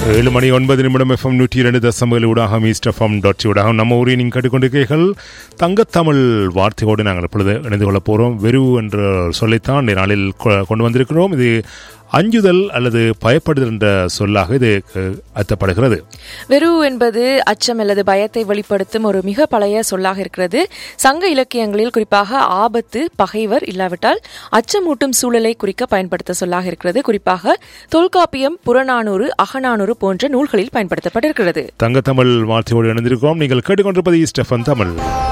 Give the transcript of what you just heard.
ஏழு மணி ஒன்பது நிமிடம் எஃப்எம் நூற்றி இரண்டு தசமகள் ஊடாக ஈஸ்ட் எஃப்எம் டாட் ஊடாக நம்ம ஊரை நீங்கள் கேட்டுக்கொண்டிருக்கிறீர்கள் தங்கத்தமிழ் வார்த்தையோடு நாங்கள் இப்பொழுது இணைந்து கொள்ளப் போகிறோம் வெறு என்ற சொல்லைத்தான் இந்த நாளில் கொ- கொண்டு வந்திருக்கிறோம் இது அஞ்சுதல் அல்லது பயப்படுதல் என்ற சொல்லாக இது அஹ், அர்த்தப்படுகிறது வெறு என்பது அச்சம் அல்லது பயத்தை வெளிப்படுத்தும் ஒரு மிக பழைய சொல்லாக இருக்கிறது சங்க இலக்கியங்களில் குறிப்பாக ஆபத்து பகைவர் இல்லாவிட்டால் அச்சமூட்டும் சூழலை குறிக்க பயன்படுத்த சொல்லாக இருக்கிறது குறிப்பாக தொல்காப்பியம் புறநானூறு அகநானூறு போன்ற நூல்களில் பயன்படுத்தப்பட்டிருக்கிறது தங்கத்தமிழ் வார்த்தையோடு இணைந்திருக்கிறோம் நீங்கள் கேட்டுக்கொண்டிருப்பது ஈஸ்ட் எஃப்எம் தமிழ்